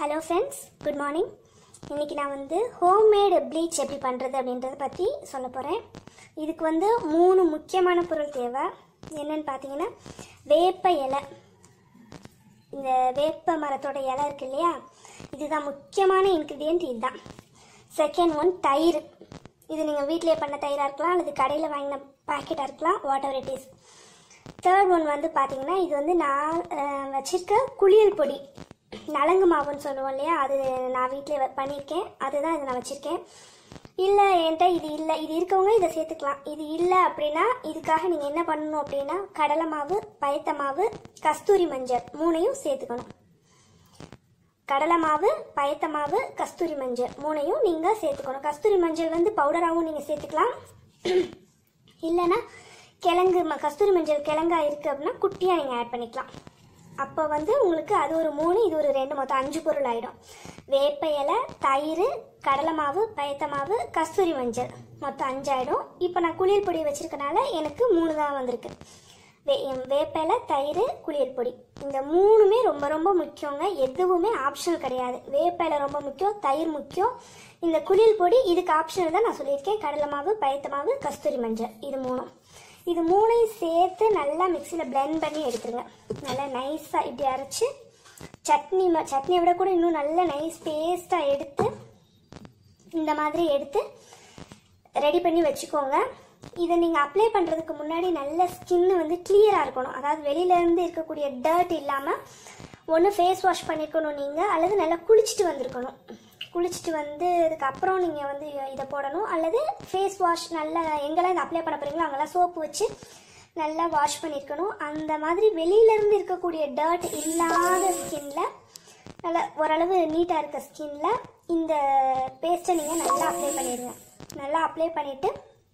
hello friends good morning இன்றைக்கி நான் வந்து ஹோம்மேடு ப்ளீச் எப்படி பண்ணுறது அப்படின்றத பற்றி சொல்ல போகிறேன் இதுக்கு வந்து மூணு முக்கியமான பொருள் தேவை என்னன்னு பார்த்தீங்கன்னா வேப்ப இலை இந்த வேப்ப மரத்தோட இலை இருக்கு இல்லையா இதுதான் முக்கியமான இன்க்ரீடியன்ட் இதுதான் செகண்ட் ஒன் தயிர் இது நீங்கள் வீட்டிலே பண்ண தயிராக இருக்கலாம் அல்லது கடையில் வாங்கின பாக்கெட்டாக இருக்கலாம் whatever it is third one வந்து பார்த்தீங்கன்னா இது வந்து நான் அஹ், வச்சிருக்க குளியல் பொடி நலங்கு மாவுன்னு சொல்லுவோம் இல்லையா அது நான் வீட்டிலே பண்ணியிருக்கேன் அதுதான் இதை நான் வச்சுருக்கேன் இல்லை என்கிட்ட இது இல்லை இது இருக்கவங்க இதை சேர்த்துக்கலாம் இது இல்லை அப்படின்னா இதுக்காக நீங்கள் என்ன பண்ணணும் அப்படின்னா கடலை மாவு பயத்த மாவு கஸ்தூரி மஞ்சள் மூணையும் சேர்த்துக்கணும் கடலை மாவு பயத்த மாவு கஸ்தூரி மஞ்சள் மூணையும் நீங்கள் சேர்த்துக்கணும் கஸ்தூரி மஞ்சள் வந்து பவுடராகவும் நீங்கள் சேர்த்துக்கலாம் இல்லைன்னா கிழங்கு ம கஸ்தூரி மஞ்சள் கிழங்கா இருக்குது அப்படின்னா குட்டியாக நீங்கள் ஆட் பண்ணிக்கலாம் அப்போ வந்து உங்களுக்கு அது ஒரு மூணு இது ஒரு ரெண்டு மொத்தம் அஞ்சு பொருள் ஆகிடும் வேப்ப இலை தயிர் கடலை மாவு பயத்த மாவு கஸ்தூரி மஞ்சள் மொத்தம் அஞ்சு ஆகிடும் இப்போ நான் குளியல் பொடி வச்சுருக்கனால எனக்கு மூணு தான் வந்திருக்கு வே வேப்பிலை தயிர் குளியல் பொடி இந்த மூணுமே ரொம்ப ரொம்ப முக்கியங்க எதுவுமே ஆப்ஷனல் கிடையாது வேப்பிலை ரொம்ப முக்கியம் தயிர் முக்கியம் இந்த குளியல் பொடி இதுக்கு ஆப்ஷனல் தான் நான் சொல்லியிருக்கேன் கடலை மாவு பயத்த மாவு கஸ்தூரி மஞ்சள் இது மூணும் இது மூணையும் சேர்த்து நல்லா மிக்சியில் blend பண்ணி எடுத்துருங்க நல்லா நைஸாக இப்படி அரைச்சி சட்னி ம சட்னியை விட கூட இன்னும் நல்ல நைஸ் பேஸ்ட்டாக எடுத்து இந்த மாதிரி எடுத்து ரெடி பண்ணி வச்சுக்கோங்க இதை நீங்கள் அப்ளை பண்ணுறதுக்கு முன்னாடி நல்ல ஸ்கின்னு வந்து கிளியராக இருக்கணும் அதாவது வெளியிலேருந்து இருக்கக்கூடிய டர்ட் இல்லாமல் ஒன்று ஃபேஸ் வாஷ் பண்ணியிருக்கணும் நீங்கள் அல்லது நல்லா குளிச்சுட்டு வந்திருக்கணும் குளிச்சுட்டு வந்து அதுக்கப்புறம் நீங்கள் வந்து இதை போடணும் அல்லது ஃபேஸ் வாஷ் நல்லா எங்கெல்லாம் இதை அப்ளை பண்ண போகிறீங்களோ அங்கெல்லாம் சோப்பு வச்சு நல்லா வாஷ் பண்ணியிருக்கணும் அந்த மாதிரி வெளியிலேருந்து இருக்கக்கூடிய டர்ட் இல்லாத ஸ்கின்ல நல்லா ஓரளவு நீட்டாக இருக்க ஸ்கின்ல இந்த பேஸ்ட்டை நீங்கள் நல்லா அப்ளை பண்ணிடுங்க நல்லா அப்ளை பண்ணிவிட்டு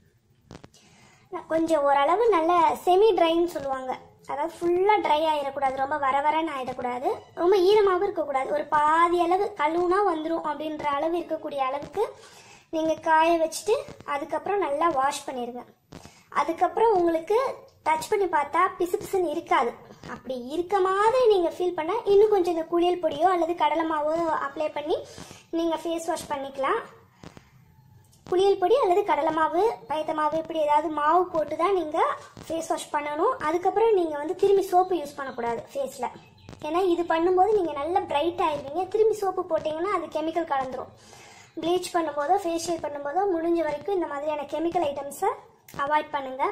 கொஞ்சம் ஓரளவு நல்ல செமி ட்ரைன்னு சொல்லுவாங்க அதாவது ஃபுல்லாக ட்ரை ஆகிடக்கூடாது ரொம்ப வர வரன்னு ஆகிடக்கூடாது ரொம்ப ஈரமாகவும் இருக்கக்கூடாது ஒரு பாதி அளவு கழுவுனா வந்துடும் அப்படின்ற அளவு இருக்கக்கூடிய அளவுக்கு நீங்கள் காய வச்சுட்டு அதுக்கப்புறம் நல்லா வாஷ் பண்ணிடுங்க அதுக்கப்புறம் உங்களுக்கு டச் பண்ணி பார்த்தா பிசு பிசுன்னு இருக்காது அப்படி இருக்க மாதிரி நீங்கள் ஃபீல் பண்ணால் இன்னும் கொஞ்சம் இந்த குளியல் பொடியோ அல்லது கடலை மாவோ அப்ளை பண்ணி நீங்கள் ஃபேஸ் வாஷ் பண்ணிக்கலாம் புளியல் பொடி அல்லது கடலை மாவு பயத்த மாவு இப்படி ஏதாவது மாவு போட்டு தான் நீங்கள் ஃபேஸ் வாஷ் பண்ணணும் அதுக்கப்புறம் நீங்கள் வந்து திரும்பி சோப்பு யூஸ் பண்ணக்கூடாது ஃபேஸில் ஏன்னா இது பண்ணும்போது நீங்கள் நல்லா பிரைட் ஆயிடுவீங்க திரும்பி சோப்பு போட்டிங்கன்னா அது கெமிக்கல் கலந்துரும் ப்ளீச் பண்ணும்போதோ ஃபேஷியல் பண்ணும்போதோ முடிஞ்ச வரைக்கும் இந்த மாதிரியான கெமிக்கல் ஐட்டம்ஸை அவாய்ட் பண்ணுங்கள்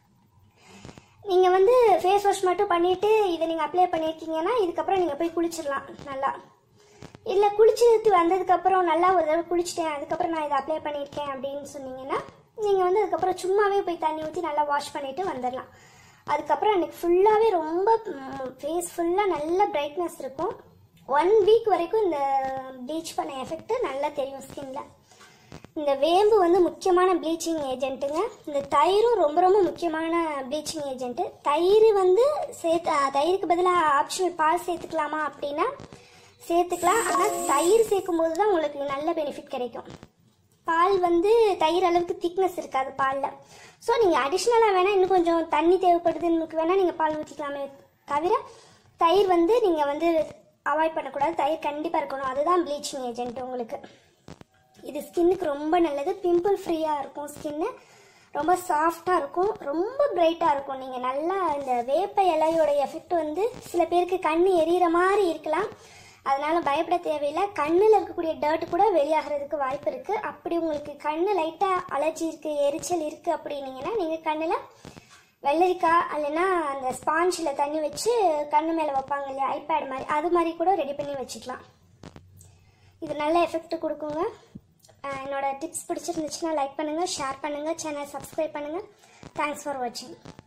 நீங்கள் வந்து ஃபேஸ் வாஷ் மட்டும் பண்ணிவிட்டு இதை நீங்கள் அப்ளை பண்ணியிருக்கீங்கன்னா இதுக்கப்புறம் நீங்கள் போய் குளிச்சிடலாம் நல்லா இல்லை குளிச்சுட்டு வந்ததுக்கப்புறம் நல்லா ஒரு தடவை குளிச்சிட்டேன் அதுக்கப்புறம் நான் இதை அப்ளை பண்ணியிருக்கேன் அப்படின்னு சொன்னீங்கன்னா நீங்கள் வந்து அதுக்கப்புறம் சும்மாவே போய் தண்ணி ஊற்றி நல்லா வாஷ் பண்ணிவிட்டு வந்துடலாம் அதுக்கப்புறம் எனக்கு ஃபுல்லாகவே ரொம்ப ஃபேஸ் ஃபுல்லாக நல்ல பிரைட்னஸ் இருக்கும் ஒன் வீக் வரைக்கும் இந்த ப்ளீச் பண்ண எஃபெக்ட் நல்லா தெரியும் ஸ்கின்ல இந்த வேம்பு வந்து முக்கியமான ப்ளீச்சிங் ஏஜென்ட்டுங்க இந்த தயிரும் ரொம்ப ரொம்ப முக்கியமான ப்ளீச்சிங் ஏஜென்ட்டு தயிர் வந்து சேர்த்து அஹ், தயிருக்கு பதிலாக ஆப்ஷனல் பால் சேர்த்துக்கலாமா அப்படின்னா சேர்த்துக்கலாம் ஆனால் தயிர் சேர்க்கும் போது தான் உங்களுக்கு நல்ல பெனிஃபிட் கிடைக்கும் பால் வந்து தயிர் அளவுக்கு திக்னஸ் இருக்காது பாலில் ஸோ நீங்கள் அடிஷ்னலாக வேணால் இன்னும் கொஞ்சம் தண்ணி தேவைப்படுதுன்னு வேணால் நீங்கள் பால் ஊற்றிக்கலாமே தவிர தயிர் வந்து நீங்கள் வந்து அவாய்ட் பண்ணக்கூடாது தயிர் கண்டிப்பாக இருக்கணும் அதுதான் ப்ளீச்சிங் ஏஜென்ட் உங்களுக்கு இது ஸ்கின்னுக்கு ரொம்ப நல்லது பிம்பிள் ஃப்ரீயாக இருக்கும் ஸ்கின்னு ரொம்ப சாஃப்டாக இருக்கும் ரொம்ப பிரைட்டாக இருக்கும் நீங்கள் நல்லா இந்த வேப்ப இலையோட எஃபெக்ட் வந்து சில பேருக்கு கண் எரியிற மாதிரி இருக்கலாம் அதனால பயப்பட தேவையில்லை கண்ணில் இருக்கக்கூடிய டர்ட் கூட வெளியாகிறதுக்கு வாய்ப்பு இருக்குது அப்படி உங்களுக்கு கண்ணு லைட்டாக அலர்ஜி இருக்குது எரிச்சல் இருக்குது அப்படின்னீங்கன்னா நீங்கள் கண்ணில் வெள்ளரிக்காய் இல்லைன்னா அந்த ஸ்பாஞ்சில் தண்ணி வச்சு கண்ணு மேலே வைப்பாங்க இல்லையா ஐபேட் மாதிரி அது மாதிரி கூட ரெடி பண்ணி வச்சுக்கலாம் இது நல்ல எஃபெக்ட் கொடுக்குங்க அஹ் என்னோட டிப்ஸ் பிடிச்சிருந்துச்சுன்னா லைக் பண்ணுங்கள் ஷேர் பண்ணுங்கள் சேனல் சப்ஸ்கிரைப் பண்ணுங்கள் தேங்க்ஸ் ஃபார் வாட்சிங்